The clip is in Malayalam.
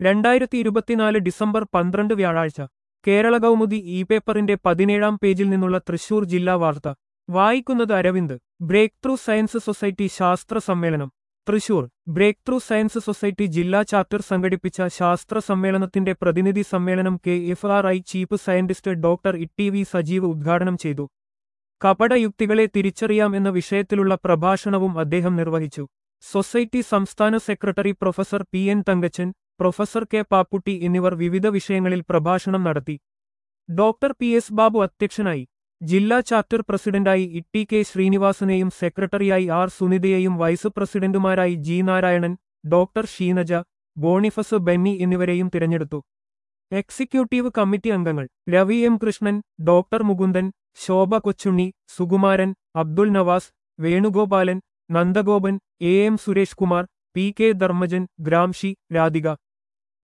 രണ്ടായിരത്തി ഇരുപത്തിനാല് ഡിസംബർ പന്ത്രണ്ട് വ്യാഴാഴ്ച കേരള കൗമുദി ഇ പേപ്പറിന്റെ പതിനേഴാം പേജിൽ നിന്നുള്ള തൃശൂർ ജില്ലാ വാർത്ത വായിക്കുന്നത് Aravind break through science society ശാസ്ത്ര സമ്മേളനം Thrissur break through science society ജില്ലാ ചാപ്റ്റർ സംഘടിപ്പിച്ച ശാസ്ത്ര സമ്മേളനത്തിന്റെ പ്രതിനിധി സമ്മേളനം K F R I chief scientist doctor E V Sajeev ഉദ്ഘാടനം ചെയ്തു കപടയുക്തികളെ തിരിച്ചറിയാം എന്ന വിഷയത്തിലുള്ള പ്രഭാഷണവും അദ്ദേഹം നിർവഹിച്ചു സൊസൈറ്റി സംസ്ഥാന secretary professor P N Thankachan professor K Papputty എന്നിവർ വിവിധ വിഷയങ്ങളിൽ പ്രഭാഷണം നടത്തി ഡോക്ടർ പി എസ് ബാബു അധ്യക്ഷനായി ജില്ലാ ചാപ്റ്റർ പ്രസിഡന്റായി ഇട്ടി കെ ശ്രീനിവാസനെയും സെക്രട്ടറിയായി ആർ സുനിതയെയും വൈസ് പ്രസിഡന്റുമാരായി G Narayanan doctor Sheenaja Boniface Benny എന്നിവരെയും തിരഞ്ഞെടുത്തു എക്സിക്യൂട്ടീവ് കമ്മിറ്റി അംഗങ്ങൾ Ravi M Krishnan doctor Mukundan Shobha Kochunni Sukumaran Abdul Navas Venugopalan Nandagopan A M Suresh Kumar P K Dharmajan Gramsci Radhika